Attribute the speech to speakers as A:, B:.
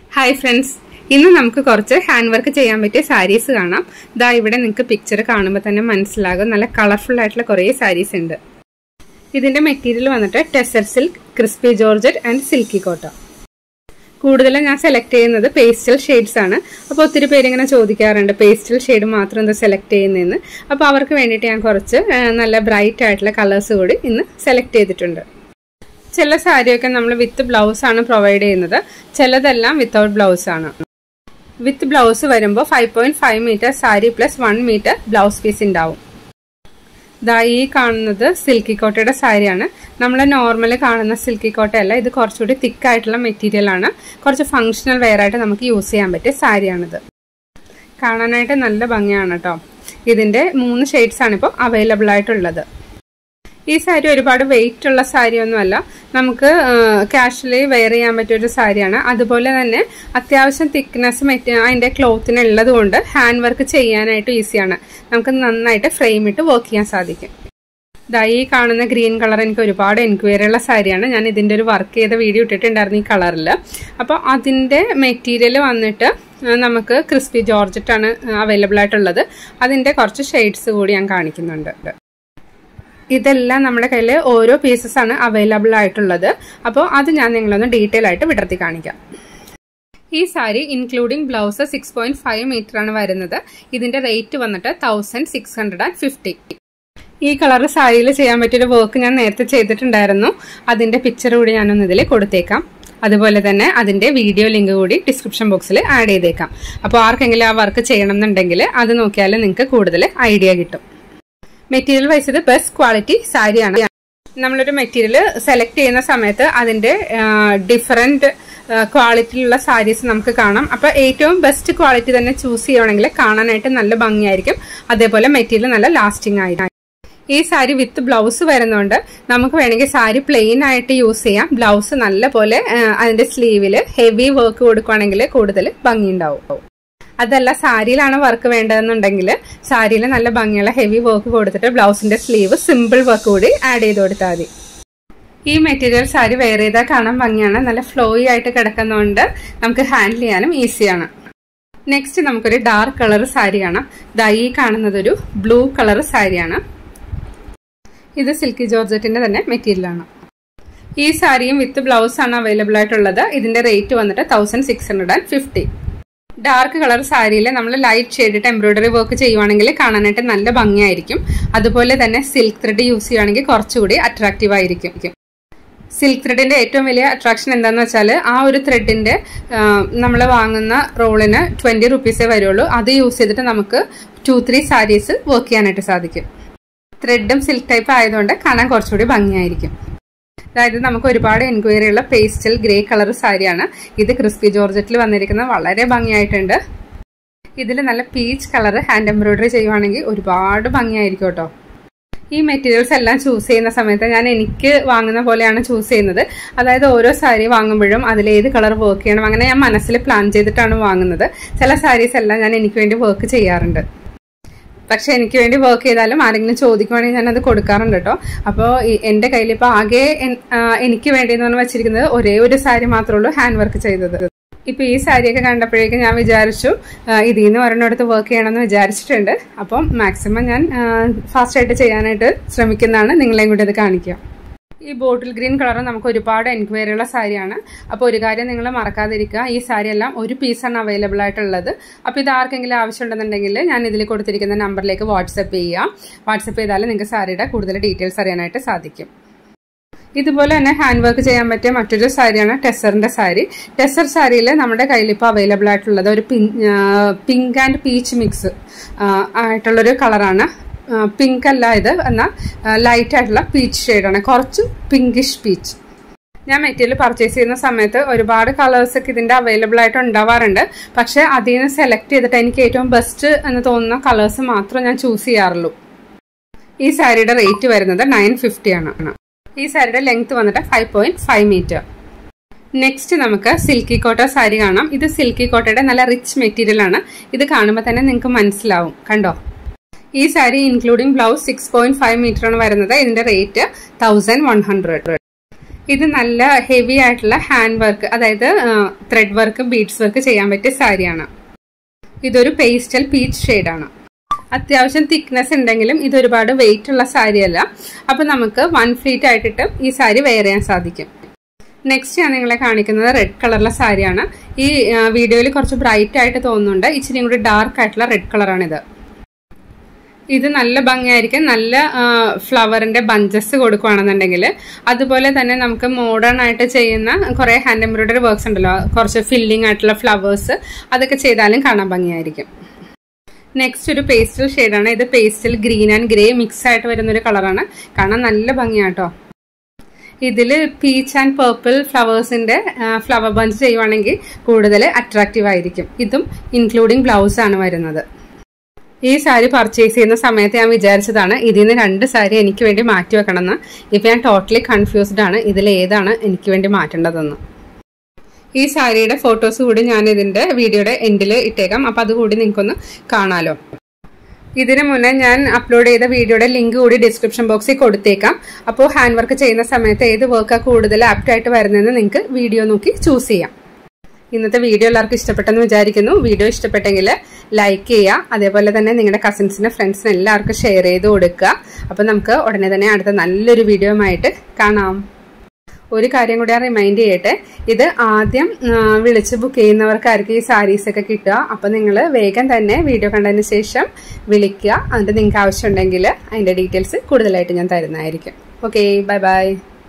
A: hi friends ഇന്ന് നമുക്ക് കുറച്ച് ഹാൻഡ് വർക്ക് ചെയ്യാൻ പറ്റിയ സാരീസ് കാണാം ദാ ഇവിടെ നിങ്ങൾക്ക് പിക്ചർ കാണുമ്പോൾ തന്നെ മനസ്സിലാകും നല്ല കളർഫുൾ ആയിട്ടുള്ള കുറേ സാരീസ് ഉണ്ട് ഇതിന്റെ മെറ്റീരിയൽ വന്നിട്ട് tussar silk crispy georgette and silky Kota കൂടുതലും ഞാൻ സെലക്ട് ചെയ്യുന്നത് പേസ്റ്റൽ ഷെയ്ഡ്സ് ആണ് അപ്പോൾ ഒത്തിരി പേര് ഇങ്ങനെ ചോദിക്കാറുണ്ട് പേസ്റ്റൽ ഷെയ്ഡ് മാത്രം എന്താ സെലക്ട് ചെയ്യുന്നതെന്ന് അപ്പോൾ അവർക്ക് വേണ്ടിയിട്ട് ഞാൻ കുറച്ച് ആ, നല്ല ബ്രൈറ്റ് ആയിട്ടുള്ള കളേഴ്സ് കൂടി ഇന്ന് സെലക്ട് ചെയ്തിട്ടുണ്ട് ചില സാരിയൊക്കെ നമ്മൾ വിത്ത് ബ്ലൗസ് ആണ് പ്രൊവൈഡ് ചെയ്യുന്നത് ചിലതെല്ലാം വിത്തൗട്ട് ബ്ലൗസ് ആണ് വിത്ത് ബ്ലൗസ് വരുമ്പോൾ five point five metre sari plus one metre blouse piece ഉണ്ടാവും ദാ ഈ കാണുന്നത് സിൽക്കി കോട്ടയുടെ സാരിയാണ് നമ്മൾ നോർമൽ കാണുന്ന സിൽക്കി കോട്ടയല്ല ഇത് കുറച്ചുകൂടി തിക്ക് ആയിട്ടുള്ള മെറ്റീരിയൽ ആണ് കുറച്ച് ഫങ്ഷണൽ വെയർ ആയിട്ട് നമുക്ക് യൂസ് ചെയ്യാൻ പറ്റിയ സാരിയാണിത് കാണാനായിട്ട് നല്ല ഭംഗിയാണ് കേട്ടോ ഇതിന്റെ മൂന്ന് ഷെയ്ഡ്സ് ആണ് ഇപ്പോൾ അവൈലബിൾ ആയിട്ടുള്ളത് ഈ സാരി ഒരുപാട് വെയിറ്റ് ഉള്ള സാരി ഒന്നുമല്ല നമുക്ക് കാഷ്വലി വെയർ ചെയ്യാൻ പറ്റിയ ഒരു സാരിയാണ് അതുപോലെ തന്നെ അത്യാവശ്യം തിക്നെസ് മെറ്റ് അതിന്റെ ക്ലോത്തിന് ഉള്ളത് കൊണ്ട് ഹാൻഡ് വർക്ക് ചെയ്യാനായിട്ട് ഈസിയാണ് നമുക്ക് നന്നായിട്ട് ഫ്രെയിം ഇട്ട് വർക്ക് ചെയ്യാൻ സാധിക്കും ദാ ഈ കാണുന്ന ഗ്രീൻ കളർ എനിക്ക് ഒരുപാട് എൻക്വയറി ഉള്ള സാരിയാണ് ഞാൻ ഇതിന്റെ ഒരു വർക്ക് ചെയ്ത വീഡിയോ ഇട്ടിട്ടുണ്ടായിരുന്നു ഈ കളറിൽ അപ്പോൾ അതിന്റെ മെറ്റീരിയൽ വന്നിട്ട് ആ, നമുക്ക് ക്രിസ്പി ജോർജറ്റ് ആണ് അവൈലബിൾ ആയിട്ടുള്ളത് അതിന്റെ കുറച്ച് ഷെയ്ഡ്സ് കൂടി ഞാൻ കാണിക്കുന്നുണ്ട് ഇതെല്ലാം നമ്മുടെ കയ്യിൽ ഓരോ പീസസ് ആണ് അവൈലബിൾ ആയിട്ടുള്ളത് അപ്പോൾ അത് ഞാൻ നിങ്ങളൊന്ന് ഡീറ്റെയിൽ ആയിട്ട് വിടർത്തി കാണിക്കാം ഈ sari including blouse six point five metre ആണ് വരുന്നത് ഇതിന്റെ റേറ്റ് വന്നിട്ട് thousand six hundred and fifty ഈ കളർ സാരിയിൽ ചെയ്യാൻ പറ്റിയൊരു വർക്ക് ഞാൻ നേരത്തെ ചെയ്തിട്ടുണ്ടായിരുന്നു അതിന്റെ പിക്ചർ കൂടി ഞാനൊന്ന് ഇതിൽ കൊടുത്തേക്കാം അതുപോലെ തന്നെ അതിന്റെ വീഡിയോ ലിങ്ക് കൂടി ഡിസ്ക്രിപ്ഷൻ ബോക്സിൽ ആഡ് ചെയ്തേക്കാം അപ്പോൾ ആർക്കെങ്കിലും ആ വർക്ക് ചെയ്യണം എന്നുണ്ടെങ്കിൽ അത് നോക്കിയാൽ നിങ്ങൾക്ക് കൂടുതൽ ഐഡിയ കിട്ടും മെറ്റീരിയൽ വൈസ് ഇത് ബെസ്റ്റ് ക്വാളിറ്റി സാരിയാണ് നമ്മളൊരു മെറ്റീരിയൽ സെലക്ട് ചെയ്യുന്ന സമയത്ത് അതിന്റെ ഡിഫറെന്റ് ക്വാളിറ്റിയിലുള്ള സാരീസ് നമുക്ക് കാണാം അപ്പൊ ഏറ്റവും ബെസ്റ്റ് ക്വാളിറ്റി തന്നെ ചൂസ് ചെയ്യുകയാണെങ്കിൽ കാണാനായിട്ട് നല്ല ഭംഗിയായിരിക്കും അതേപോലെ മെറ്റീരിയൽ നല്ല ലാസ്റ്റിംഗ് ആയിരിക്കും ഈ സാരി വിത്ത് ബ്ലൗസ് വരുന്നതുകൊണ്ട് നമുക്ക് വേണമെങ്കിൽ സാരി പ്ലെയിൻ ആയിട്ട് യൂസ് ചെയ്യാം ബ്ലൗസ് നല്ല പോലെ അതിന്റെ സ്ലീവില് ഹെവി വർക്ക് കൊടുക്കുകയാണെങ്കിൽ കൂടുതൽ ഭംഗിയുണ്ടാവും അതല്ല സാരിയിലാണ് വർക്ക് വേണ്ടതെന്നുണ്ടെങ്കിൽ സാരിയിൽ നല്ല ഭംഗിയുള്ള ഹെവി വർക്ക് കൊടുത്തിട്ട് ബ്ലൗസിന്റെ സ്ലീവ് സിമ്പിൾ വർക്ക് കൂടി ആഡ് ചെയ്ത് കൊടുത്താൽ മതി ഈ മെറ്റീരിയൽ സാരി വെയർ ചെയ്താൽ കാണാൻ ഭംഗിയാണ് നല്ല ഫ്ലോയി ആയിട്ട് കിടക്കുന്നതുകൊണ്ട് നമുക്ക് ഹാൻഡിൽ ചെയ്യാനും ഈസിയാണ് നെക്സ്റ്റ് നമുക്കൊരു ഡാർക്ക് കളർ സാരി കാണാം ദാ ഈ കാണുന്നത് ഒരു ബ്ലൂ കളർ സാരിയാണ് ഇത് സിൽക്കി ജോർജറ്റിന്റെ തന്നെ മെറ്റീരിയലാണ് ഈ സാരിയും വിത്ത് ബ്ലൗസ് ആണ് അവൈലബിൾ ആയിട്ടുള്ളത് ഇതിന്റെ റേറ്റ് വന്നിട്ട് thousand six hundred and fifty dark colour സാരിയിൽ നമ്മൾ ലൈറ്റ് ഷെയ്ഡിട്ട് എംബ്രോയിഡറി വർക്ക് ചെയ്യുവാണെങ്കിൽ കാണാനായിട്ട് നല്ല ഭംഗിയായിരിക്കും അതുപോലെ തന്നെ സിൽക്ക് ത്രെഡ് യൂസ് ചെയ്യുവാണെങ്കിൽ കുറച്ചുകൂടി അട്രാക്റ്റീവ് ആയിരിക്കും സിൽക്ക് ത്രെഡിന്റെ ഏറ്റവും വലിയ അട്രാക്ഷൻ എന്താണെന്ന് വെച്ചാൽ ആ ഒരു ത്രെഡിന്റെ നമ്മൾ വാങ്ങുന്ന റോളിന് ട്വന്റി റുപ്പീസേ വരുള്ളൂ അത് യൂസ് ചെയ്തിട്ട് നമുക്ക് ടു ത്രീ സാരീസ് വർക്ക് ചെയ്യാനായിട്ട് സാധിക്കും ത്രെഡും സിൽക്ക് ടൈപ്പ് ആയതുകൊണ്ട് കാണാൻ കുറച്ചുകൂടി ഭംഗിയായിരിക്കും അതായത് നമുക്ക് ഒരുപാട് എൻക്വയറി ഉള്ള പേസ്റ്റൽ ഗ്രേ കളർ സാരിയാണ് ഇത് ക്രിസ്പി ജോർജറ്റിൽ വന്നിരിക്കുന്നത് വളരെ ഭംഗിയായിട്ടുണ്ട് ഇതിൽ നല്ല പീച്ച് കളർ ഹാൻഡ് എംബ്രോയിഡറി ചെയ്യുവാണെങ്കിൽ ഒരുപാട് ഭംഗിയായിരിക്കും കേട്ടോ ഈ മെറ്റീരിയൽസ് എല്ലാം ചൂസ് ചെയ്യുന്ന സമയത്ത് ഞാൻ എനിക്ക് വാങ്ങുന്ന പോലെയാണ് ചൂസ് ചെയ്യുന്നത് അതായത് ഓരോ സാരി വാങ്ങുമ്പോഴും അതിൽ ഏത് കളർ വർക്ക് ചെയ്യണം അങ്ങനെ ഞാൻ മനസ്സിൽ പ്ലാൻ ചെയ്തിട്ടാണ് വാങ്ങുന്നത് ചില സാരീസ് എല്ലാം ഞാൻ എനിക്ക് വേണ്ടി വർക്ക് ചെയ്യാറുണ്ട് പക്ഷെ എനിക്ക് വേണ്ടി വർക്ക് ചെയ്താലും ആരെങ്കിലും ചോദിക്കുവാണെങ്കിൽ ഞാൻ അത് കൊടുക്കാറുണ്ട് കേട്ടോ അപ്പോൾ എൻ്റെ കയ്യിൽ ഇപ്പോൾ ആകെ എനിക്ക് വേണ്ടി എന്ന് പറഞ്ഞ് വെച്ചിരിക്കുന്നത് ഒരേ ഒരു സാരി മാത്രമേ ഉള്ളൂ ഹാൻഡ് വർക്ക് ചെയ്തത് ഇപ്പൊ ഈ സാരിയൊക്കെ കണ്ടപ്പോഴേക്കും ഞാൻ വിചാരിച്ചു ഇതിൽ നിന്ന് ഒരെണ്ണമെടുത്ത് വർക്ക് ചെയ്യണമെന്ന് വിചാരിച്ചിട്ടുണ്ട് അപ്പം മാക്സിമം ഞാൻ ഫാസ്റ്റ് ആയിട്ട് ചെയ്യാനായിട്ട് ശ്രമിക്കുന്നതാണ് നിങ്ങളെയും കൂടി അത് കാണിക്കുക ഈ ബോട്ടിൽ ഗ്രീൻ കളർ നമുക്ക് ഒരുപാട് എൻക്വയറി ഉള്ള സാരിയാണ് അപ്പോൾ ഒരു കാര്യം നിങ്ങൾ മറക്കാതിരിക്കുക ഈ സാരി എല്ലാം ഒരു പീസാണ് അവൈലബിൾ ആയിട്ടുള്ളത് അപ്പോൾ ഇത് ആർക്കെങ്കിലും ആവശ്യമുണ്ടെന്നുണ്ടെങ്കിൽ ഞാൻ ഇതിൽ കൊടുത്തിരിക്കുന്ന നമ്പറിലേക്ക് വാട്സപ്പ് ചെയ്യാം വാട്സപ്പ് ചെയ്താൽ നിങ്ങൾക്ക് സാരിയുടെ കൂടുതൽ ഡീറ്റെയിൽസ് അറിയാനായിട്ട് സാധിക്കും ഇതുപോലെ തന്നെ ഹാൻഡ് വർക്ക് ചെയ്യാൻ പറ്റിയ മറ്റൊരു സാരിയാണ് ടെസറിന്റെ സാരി ടെസർ സാരിയിൽ നമ്മുടെ കയ്യിൽ ഇപ്പോൾ അവൈലബിൾ ആയിട്ടുള്ളത് ഒരു പിങ്ക് ആൻഡ് പീച്ച് മിക്സ് ആയിട്ടുള്ളൊരു കളറാണ് പിങ്ക് അല്ല ഇത് എന്നാൽ ലൈറ്റ് ആയിട്ടുള്ള പീച്ച് ഷെയ്ഡാണ് കുറച്ച് പിങ്കിഷ് പീച്ച് ഞാൻ മെറ്റീരിയൽ പർച്ചേസ് ചെയ്യുന്ന സമയത്ത് ഒരുപാട് കളേഴ്സ് ഒക്കെ ഇതിന്റെ അവൈലബിൾ ആയിട്ട് ഉണ്ടാവാറുണ്ട് പക്ഷെ അതിൽ നിന്ന് സെലക്ട് ചെയ്തിട്ട് എനിക്ക് ഏറ്റവും ബെസ്റ്റ് എന്ന് തോന്നുന്ന കളേഴ്സ് മാത്രം ഞാൻ ചൂസ് ചെയ്യാറുള്ളൂ ഈ സാരിയുടെ റേറ്റ് വരുന്നത് നയൻ ഫിഫ്റ്റി ആണ് ഈ സാരിയുടെ ലെങ്ത് വന്നിട്ട് five point five metre next നമുക്ക് സിൽക്കി കോട്ട സാരി കാണാം ഇത് സിൽക്കി കോട്ടയുടെ നല്ല റിച്ച് മെറ്റീരിയൽ ആണ് ഇത് കാണുമ്പോൾ തന്നെ നിങ്ങൾക്ക് മനസ്സിലാവും കണ്ടോ ഈ sari including blouse six point five metre ആണ് വരുന്നത് ഇതിന്റെ റേറ്റ് തൗസൻഡ് വൺ ഹൺഡ്രഡ് ഇത് നല്ല ഹെവി ആയിട്ടുള്ള ഹാൻഡ് വർക്ക് അതായത് ത്രെഡ് വർക്ക് ബീഡ്സ് വർക്ക് ചെയ്യാൻ പറ്റിയ സാരിയാണ് ഇതൊരു പേസ്റ്റൽ പീച്ച് ഷെയ്ഡാണ് അത്യാവശ്യം തിക്നെസ് ഉണ്ടെങ്കിലും ഇത് ഒരുപാട് വെയിറ്റ് ഉള്ള സാരിയല്ല അപ്പൊ നമുക്ക് വൺ ഫ്ലീറ്റ് ആയിട്ടിട്ട് ഈ സാരി വെയർ ചെയ്യാൻ സാധിക്കും നെക്സ്റ്റ് ഞാൻ നിങ്ങളെ കാണിക്കുന്നത് റെഡ് കളറുള്ള സാരിയാണ് ഈ വീഡിയോയിൽ കുറച്ച് ബ്രൈറ്റ് ആയിട്ട് തോന്നുന്നുണ്ട് ഇച്ചിരി കൂടി ഡാർക്ക് ആയിട്ടുള്ള റെഡ് കളറാണിത് ഇത് നല്ല ഭംഗിയായിരിക്കും നല്ല ഫ്ലവറിന്റെ ബഞ്ചസ് കൊടുക്കുകയാണെന്നുണ്ടെങ്കിൽ അതുപോലെ തന്നെ നമുക്ക് മോഡേൺ ആയിട്ട് ചെയ്യുന്ന കുറെ ഹാൻഡ് എംബ്രോയിഡറി വർക്ക്സ് ഉണ്ടല്ലോ കുറച്ച് ഫില്ലിംഗ് ആയിട്ടുള്ള ഫ്ലവേഴ്സ് അതൊക്കെ ചെയ്താലും കാണാൻ ഭംഗിയായിരിക്കും നെക്സ്റ്റ് ഒരു പേസ്റ്റൽ ഷെയ്ഡാണ് ഇത് pastel green and grey mix ആയിട്ട് വരുന്ന ഒരു കളറാണ് കാണാൻ നല്ല ഭംഗിയാട്ടോ ഇതിൽ പീച്ച് ആൻഡ് പേർപ്പിൾ ഫ്ലവേഴ്സിന്റെ ഫ്ലവർ ബഞ്ച് ചെയ്യുവാണെങ്കിൽ കൂടുതൽ അട്രാക്റ്റീവ് ആയിരിക്കും ഇതും ഇൻക്ലൂഡിങ് ബ്ലൗസ് ആണ് വരുന്നത് ഈ സാരി പർച്ചേസ് ചെയ്യുന്ന സമയത്ത് ഞാൻ വിചാരിച്ചതാണ് ഇതിൽ നിന്ന് രണ്ട് സാരി എനിക്ക് വേണ്ടി മാറ്റി വെക്കണമെന്ന് ഇപ്പൊ ഞാൻ ടോട്ടലി കൺഫ്യൂസ്ഡ് ആണ് ഇതിൽ ഏതാണ് എനിക്ക് വേണ്ടി മാറ്റേണ്ടതെന്ന് ഈ സാരിയുടെ ഫോട്ടോസ് കൂടി ഞാൻ ഇതിന്റെ വീഡിയോയുടെ എൻഡിൽ ഇട്ടേക്കാം അപ്പൊ അതുകൂടി നിങ്ങൾക്കൊന്ന് കാണാലോ ഇതിനു മുന്നേ ഞാൻ അപ്ലോഡ് ചെയ്ത വീഡിയോയുടെ ലിങ്ക് കൂടി ഡിസ്ക്രിപ്ഷൻ ബോക്സിൽ കൊടുത്തേക്കാം അപ്പോൾ ഹാൻഡ് വർക്ക് ചെയ്യുന്ന സമയത്ത് ഏത് വർക്കാണ് കൂടുതൽ ആപ്റ്റ് ആയിട്ട് വരുന്നതെന്ന് നിങ്ങൾക്ക് വീഡിയോ നോക്കി ചൂസ് ചെയ്യാം ഇന്നത്തെ വീഡിയോ എല്ലാവർക്കും ഇഷ്ടപ്പെട്ടെന്ന് വിചാരിക്കുന്നു വീഡിയോ ഇഷ്ടപ്പെട്ടെങ്കിൽ ലൈക്ക് ചെയ്യുക അതേപോലെ തന്നെ നിങ്ങളുടെ കസിൻസിന് ഫ്രണ്ട്സിന് എല്ലാവർക്കും ഷെയർ ചെയ്ത് കൊടുക്കുക അപ്പോൾ നമുക്ക് ഉടനെ തന്നെ അടുത്ത നല്ലൊരു വീഡിയോ ആയിട്ട് കാണാം ഒരു കാര്യം കൂടി ഞാൻ റിമൈൻഡ് ചെയ്യട്ടെ ഇത് ആദ്യം വിളിച്ച് ബുക്ക് ചെയ്യുന്നവർക്കായിരിക്കും ഈ സാരീസ് ഒക്കെ കിട്ടുക അപ്പം നിങ്ങൾ വേഗം തന്നെ വീഡിയോ കണ്ടതിന് ശേഷം വിളിക്കുക എന്നിട്ട് നിങ്ങൾക്ക് ആവശ്യമുണ്ടെങ്കിൽ അതിൻ്റെ ഡീറ്റെയിൽസ് കൂടുതലായിട്ട് ഞാൻ തരുന്നതായിരിക്കും ഓക്കെ ബൈ ബൈ